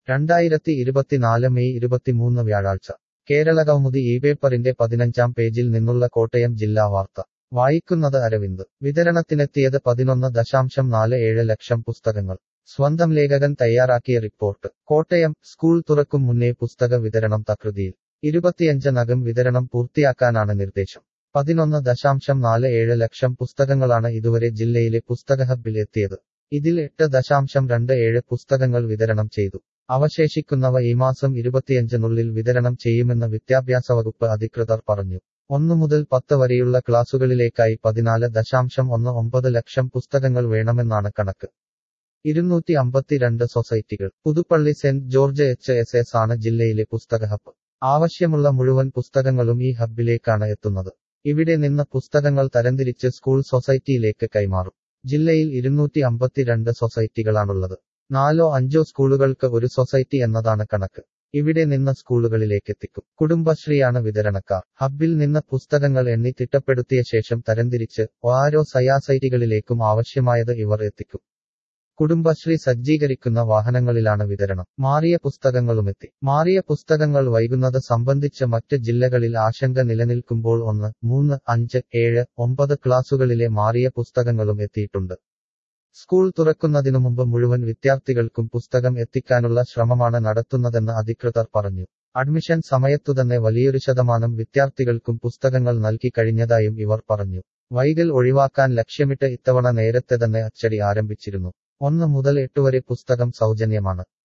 രണ്ടായിരത്തി ഇരുപത്തിനാല് മെയ് ഇരുപത്തിമൂന്ന് വ്യാഴാഴ്ച കേരളകൗമുദി ഈ പേപ്പറിന്റെ പതിനഞ്ചാം പേജിൽ നിന്നുള്ള കോട്ടയം ജില്ലാ വാർത്ത വായിക്കുന്നത് അരവിന്ദ് വിതരണത്തിനെത്തിയത് പതിനൊന്ന് ദശാംശം നാല് ഏഴ് ലക്ഷം പുസ്തകങ്ങൾ സ്വന്തം ലേഖകൻ തയ്യാറാക്കിയ റിപ്പോർട്ട് കോട്ടയം സ്കൂൾ തുറക്കും മുന്നേ പുസ്തക വിതരണം തകൃതിയിൽ ഇരുപത്തിയഞ്ചിനകം വിതരണം പൂർത്തിയാക്കാനാണ് നിർദ്ദേശം പതിനൊന്ന് ദശാംശം നാല് ഏഴ് ലക്ഷം പുസ്തകങ്ങളാണ് ഇതുവരെ ജില്ലയിലെ പുസ്തക ഹബ്ബിൽ എത്തിയത് ഇതിൽ എട്ട് ദശാംശം രണ്ട് ഏഴ് പുസ്തകങ്ങൾ വിതരണം ചെയ്തു അവശേഷിക്കുന്നവ ഈ മാസം ഇരുപത്തിയഞ്ചിനുള്ളിൽ വിതരണം ചെയ്യുമെന്ന് വിദ്യാഭ്യാസ വകുപ്പ് അധികൃതർ പറഞ്ഞു ഒന്നു മുതൽ പത്ത് വരെയുള്ള ക്ലാസുകളിലേക്കായി പതിനാല് ദശാംശം ഒന്ന് ഒമ്പത് ലക്ഷം പുസ്തകങ്ങൾ വേണമെന്നാണ് കണക്ക് ഇരുന്നൂറ്റി അമ്പത്തിരണ്ട് സൊസൈറ്റികൾ Puthuppally saint George H S S ആണ് ജില്ലയിലെ പുസ്തക ഹബ്ബ് ആവശ്യമുള്ള മുഴുവൻ പുസ്തകങ്ങളും ഈ ഹബ്ബിലേക്കാണ് എത്തുന്നത് ഇവിടെ നിന്ന് പുസ്തകങ്ങൾ തരംതിരിച്ച് സ്കൂൾ സൊസൈറ്റിയിലേക്ക് കൈമാറും ജില്ലയിൽ ഇരുന്നൂറ്റി അമ്പത്തിരണ്ട് സൊസൈറ്റികളാണുള്ളത് നാലോ അഞ്ചോ സ്കൂളുകൾക്ക് ഒരു സൊസൈറ്റി എന്നതാണ് കണക്ക് ഇവിടെ നിന്ന് സ്കൂളുകളിലേക്കെത്തിക്കും കുടുംബശ്രീയാണ് വിതരണക്കാർ ഹബ്ബിൽ നിന്ന് പുസ്തകങ്ങൾ എണ്ണി തിട്ടപ്പെടുത്തിയ ശേഷം തരംതിരിച്ച് ഓരോ സയാസൈറ്റികളിലേക്കും ആവശ്യമായത് ഇവർ എത്തിക്കും കുടുംബശ്രീ സജ്ജീകരിക്കുന്ന വാഹനങ്ങളിലാണ് വിതരണം മാറിയ പുസ്തകങ്ങളുമെത്തി മാറിയ പുസ്തകങ്ങൾ വൈകുന്നത് സംബന്ധിച്ച് മറ്റ് ജില്ലകളിൽ ആശങ്ക നിലനിൽക്കുമ്പോൾ ഒന്ന് മൂന്ന് അഞ്ച് ഏഴ് ഒമ്പത് ക്ലാസുകളിലെ മാറിയ പുസ്തകങ്ങളും എത്തിയിട്ടുണ്ട് സ്കൂൾ തുറക്കുന്നതിനു മുമ്പ് മുഴുവൻ വിദ്യാർത്ഥികൾക്കും പുസ്തകം എത്തിക്കാനുള്ള ശ്രമമാണ് നടത്തുന്നതെന്ന് അധികൃതർ പറഞ്ഞു അഡ്മിഷൻ സമയത്തുതന്നെ വലിയൊരു ശതമാനം വിദ്യാർത്ഥികൾക്കും പുസ്തകങ്ങൾ നൽകി കഴിഞ്ഞതായും ഇവർ പറഞ്ഞു വൈകൽ ഒഴിവാക്കാൻ ലക്ഷ്യമിട്ട് ഇത്തവണ നേരത്തെ തന്നെ അച്ചടി ആരംഭിച്ചിരുന്നു ഒന്ന് മുതൽ എട്ട് വരെ പുസ്തകം സൗജന്യമാണ്